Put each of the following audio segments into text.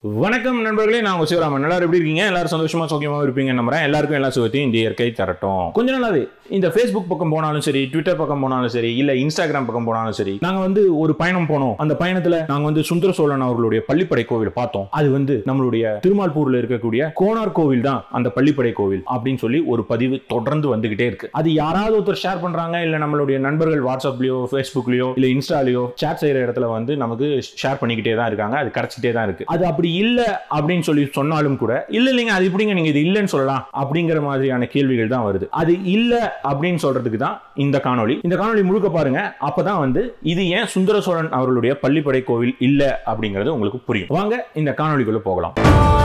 வணக்கம் நண்பர்களே நான் உங்க சிவராமன் எல்லாரும் எப்படி இருக்கீங்க எல்லாரும் சந்தோஷமா சௌக்கியமா இருப்பீங்க நம்புறேன் எல்லாருக்கும் எல்லா சுகத்தையும் இந்த இயற்கை தரட்டும் கொஞ்ச நாளாவே இந்த ஃபேஸ்புக் பக்கம் போனாலும் சரி ட்விட்டர் பக்கம் போனாலும் சரி இல்ல இன்ஸ்டாகிராம் பக்கம் போனாலும் சரி நாங்க வந்து ஒரு பயணம் போனோம் அந்த பயணத்துல நாங்க வந்து சுந்தர சோழன் அவர்களுடைய பள்ளிப்படை கோவில் பார்த்தோம் அது வந்து நம்மளுடைய திருமால்பூர்ல இருக்கக்கூடிய கோனார் கோவில் தான் அந்த பள்ளிப்படை கோவில் அப்படின்னு சொல்லி ஒரு பதிவு தொடர்ந்து வந்துகிட்டே இருக்கு அது யாராவது ஒருத்தர் ஷேர் பண்றாங்க இல்ல நம்மளுடைய நண்பர்கள் வாட்ஸ்அப்லயோ ஃபேஸ்புக்லயோ இல்ல இன்ஸ்டாலயோ சேட் செய்யற இடத்துல வந்து நமக்கு ஷேர் பண்ணிக்கிட்டே தான் இருக்காங்க அது கிடைச்சிட்டே தான் இருக்கு அது அப்படி இல்ல அப்படின்னு சொல்லி சொன்னாலும் கூட இல்ல இல்லைங்க அது எப்படிங்க நீங்க இது இல்லைன்னு சொல்லலாம் அப்படிங்கிற மாதிரியான கேள்விகள் தான் வருது அது இல்ல அப்படின்னு சொல்றதுக்கு தான் இந்த காணொளி இந்த காணொளி முழுக்க பாருங்க அப்பதான் வந்து இது ஏன் சுந்தர சோழன் அவர்களுடைய பள்ளிப்படை கோவில் இல்ல அப்படிங்கிறது உங்களுக்கு புரியும் வாங்க இந்த காணொளிக்குள்ள போகலாம்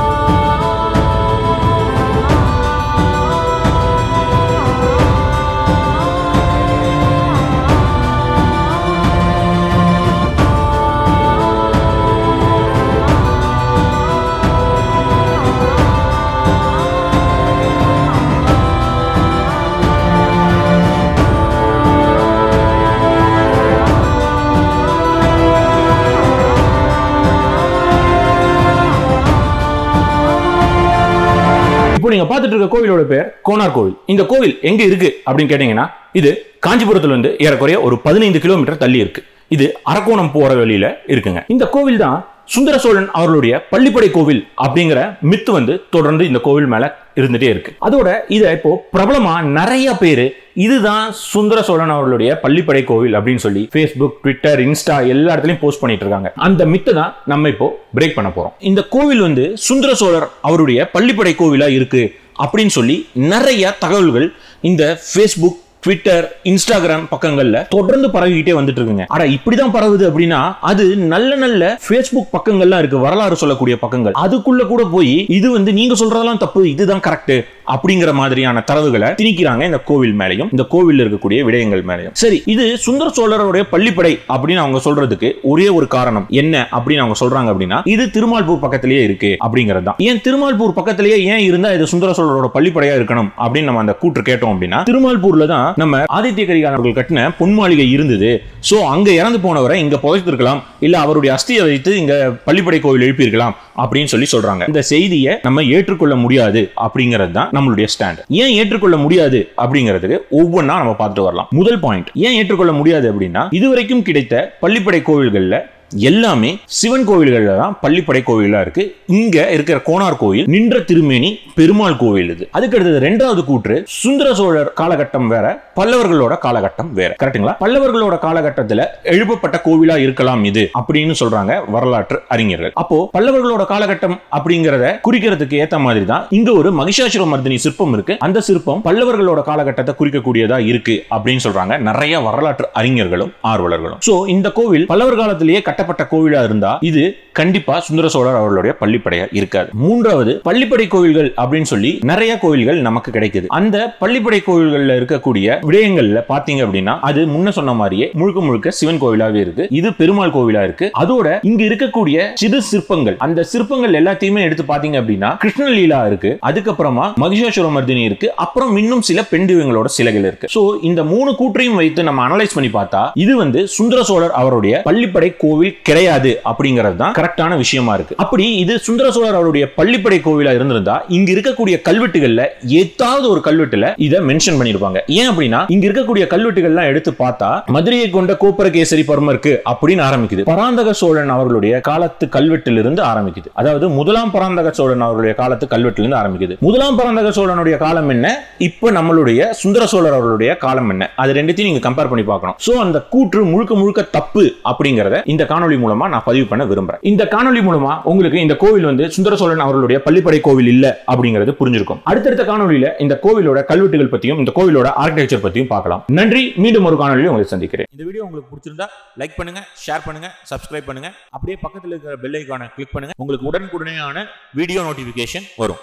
இப்போ நீங்க பார்த்துட்டு இருக்க கோவிலோட பேர் கோனார் கோவில் இந்த கோவில் எங்க இருக்கு அப்படின்னு கேட்டீங்கன்னா இது காஞ்சிபுரத்துல இருந்து ஏறக்குறைய ஒரு பதினைந்து கிலோமீட்டர் தள்ளி இருக்கு இது அரக்கோணம் போற வழியில இருக்குங்க இந்த கோவில் தான் சுந்தர சோழன் அவர்களுடைய பள்ளிப்படை கோவில் அப்படிங்கிற மித்து வந்து தொடர்ந்து இந்த கோவில் மேல இருந்துட்டே இருக்கு அதோட இதை இப்போ பிரபலமா நிறைய பேரு இதுதான் சுந்தர சோழன் அவர்களுடைய பள்ளிப்படை கோவில் அப்படின்னு சொல்லி ஃபேஸ்புக் ட்விட்டர் இன்ஸ்டா எல்லா இடத்துலயும் போஸ்ட் பண்ணிட்டு இருக்காங்க அந்த மித்தை தான் நம்ம இப்போ பிரேக் பண்ண போறோம் இந்த கோவில் வந்து சுந்தர சோழர் அவருடைய பள்ளிப்படை கோவிலா இருக்கு அப்படின்னு சொல்லி நிறைய தகவல்கள் இந்த ஃபேஸ்புக் ட்விட்டர் இன்ஸ்டாகிராம் பக்கங்கள்ல தொடர்ந்து பரவிக்கிட்டே வந்துட்டு இருக்குங்க ஆனா இப்படிதான் பரவுது அப்படின்னா அது நல்ல நல்ல ஃபேஸ்புக் பக்கங்கள்லாம் இருக்கு வரலாறு சொல்லக்கூடிய பக்கங்கள் அதுக்குள்ள கூட போய் இது வந்து நீங்க சொல்றதெல்லாம் தப்பு இதுதான் கரெக்ட் அப்படிங்கிற மாதிரியான தரவுகளை திணிக்கிறாங்க இந்த கோவில் மேலையும் இந்த கோவில் இருக்கக்கூடிய விடயங்கள் மேலையும் சரி இது சுந்தர சோழருடைய பள்ளிப்படை அப்படின்னு அவங்க சொல்றதுக்கு ஒரே ஒரு காரணம் என்ன அப்படின்னு அவங்க சொல்றாங்க அப்படின்னா இது திருமால்பூர் பக்கத்திலேயே இருக்கு அப்படிங்கிறது தான் ஏன் திருமால்பூர் பக்கத்திலேயே ஏன் இருந்தா இது சுந்தர சோழரோட பள்ளிப்படையா இருக்கணும் அப்படின்னு நம்ம அந்த கூற்று கேட்டோம் அப்படின்னா திருமால்பூர்ல தான் நம்ம ஆதித்ய கரிகாலன் அவர்கள் கட்டின பொன் மாளிகை இருந்தது சோ அங்க இறந்து போனவரை இங்க புதைத்திருக்கலாம் இல்ல அவருடைய அஸ்தியை வைத்து இங்க பள்ளிப்படை கோவில் எழுப்பியிருக்கலாம் அப்படின்னு சொல்லி சொல்றாங்க இந்த செய்தியை நம்ம ஏற்றுக்கொள்ள முடியாது அப்படிங்கிறது தான் நம்மளுடைய ஸ்டாண்ட் ஏன் ஏற்றுக்கொள்ள முடியாது அப்படிங்கிறதுக்கு ஒவ்வொன்றா நம்ம பார்த்துட்டு வரலாம் முதல் பாயிண்ட் ஏன் ஏற்றுக்கொள்ள முடியாது அப்படின்னா இதுவரைக்கும் கிடைத்த பள்ளிப்படை கோவில்கள்ல எல்லாமே சிவன் கோவில்கள்ல தான் பள்ளிப்படை கோவிலா இருக்கு இங்க இருக்கிற கோனார் கோவில் நின்ற திருமேனி பெருமாள் கோவில் இது அதுக்கு அடுத்தது ரெண்டாவது கூற்று சுந்தர சோழர் காலகட்டம் வேற பல்லவர்களோட காலகட்டம் வேற கரெக்ட்டுங்களா பல்லவர்களோட காலகட்டத்துல எழுப்பப்பட்ட கோவிலா இருக்கலாம் இது அப்படின்னு சொல்றாங்க வரலாற்று அறிஞர்கள் அப்போ பல்லவர்களோட காலகட்டம் அப்படிங்கறத குறிக்கிறதுக்கு ஏத்த மாதிரி தான் இங்க ஒரு மகிஷாசுர மர்தினி சிற்பம் இருக்கு அந்த சிற்பம் பல்லவர்களோட காலகட்டத்தை குறிக்கக்கூடியதா இருக்கு அப்படின்னு சொல்றாங்க நிறைய வரலாற்று அறிஞர்களும் ஆர்வலர்களும் சோ இந்த கோவில் பல்லவர் காலத்திலேயே கட்டப்பட்ட கோவிலா இருந்தா இது கண்டிப்பா சுந்தர சோழர் அவர்களுடைய பள்ளிப்படையா இருக்காது மூன்றாவது பள்ளிப்படை கோவில்கள் அப்படின்னு சொல்லி நிறைய கோவில்கள் நமக்கு கிடைக்குது அந்த பள்ளிப்படை கோவில்கள்ல இருக்கக்கூடிய விடயங்கள்ல பாத்தீங்க அப்படின்னா அது முன்ன சொன்ன மாதிரியே முழுக்க முழுக்க சிவன் கோவிலாவே இருக்கு இது பெருமாள் கோவிலா இருக்கு அதோட இங்க இருக்கக்கூடிய சிறு சிற்பங்கள் அந்த சிற்பங்கள் எல்லாத்தையுமே எடுத்து பாத்தீங்க அப்படின்னா கிருஷ்ணலீலா இருக்கு அதுக்கப்புறமா மகிஷாசுர மர்தினி இருக்கு அப்புறம் இன்னும் சில பெண் தெய்வங்களோட சிலைகள் இருக்கு சோ இந்த மூணு கூற்றையும் வைத்து நம்ம அனலைஸ் பண்ணி பார்த்தா இது வந்து சுந்தர சோழர் அவருடைய பள்ளிப்படை கோவில் கிடையாது அப்படிங்கிறது தான் கரெக்டான விஷயமா இருக்கு அப்படி இது சுந்தர சோழர் அவருடைய பள்ளிப்படை கோவிலா இருந்திருந்தா இங்க இருக்கக்கூடிய கல்வெட்டுகள்ல ஏதாவது ஒரு கல்வெட்டுல இதை மென்ஷன் பண்ணிருப்பாங்க ஏன் அப்படின்னா இங்க இருக்கக்கூடிய கல்வெட்டுகள்லாம் எடுத்து பார்த்தா மதுரையை கொண்ட கோப்பரகேசரி பர்மருக்கு அப்படின்னு ஆரம்பிக்குது பராந்தக சோழன் அவர்களுடைய காலத்து கல்வெட்டிலிருந்து ஆரம்பிக்குது அதாவது முதலாம் பராந்தக சோழன் அவர்களுடைய காலத்து கல்வெட்டிலிருந்து ஆரம்பிக்குது முதலாம் பராந்தக சோழனுடைய காலம் என்ன இப்ப நம்மளுடைய சுந்தர சோழர் அவர்களுடைய காலம் என்ன அது ரெண்டுத்தையும் நீங்க கம்பேர் பண்ணி பார்க்கணும் சோ அந்த கூற்று முழுக்க முழுக்க தப்பு அப்படிங்கறத இந்த காணொளி மூலமா நான் பதிவு பண்ண விரும்புறேன் இந்த காணொளி மூலமா உங்களுக்கு இந்த கோவில் வந்து சுந்தர சோழன் அவர்களுடைய பள்ளிப்படை கோவில் இல்ல அப்படிங்கிறது புரிஞ்சிருக்கும் அடுத்தடுத்த காணொலியில இந்த கோவிலோட கல்வெட்டுகள் பத்தியும் இந்த கோவிலோட ஆர்கிடெக்சர் பத்தியும் பார்க்கலாம் நன்றி மீண்டும் ஒரு காணொலியில் உங்களை சந்திக்கிறேன் இந்த வீடியோ உங்களுக்கு பிடிச்சிருந்தா லைக் பண்ணுங்க ஷேர் பண்ணுங்க சப்ஸ்கிரைப் பண்ணுங்க அப்படியே பக்கத்தில் இருக்கிற பெல் ஐக்கானை கிளிக் பண்ணுங்க உங்களுக்கு உடனுக்குடனேயான வீடியோ நோட்டிஃபிகேஷன் வரும்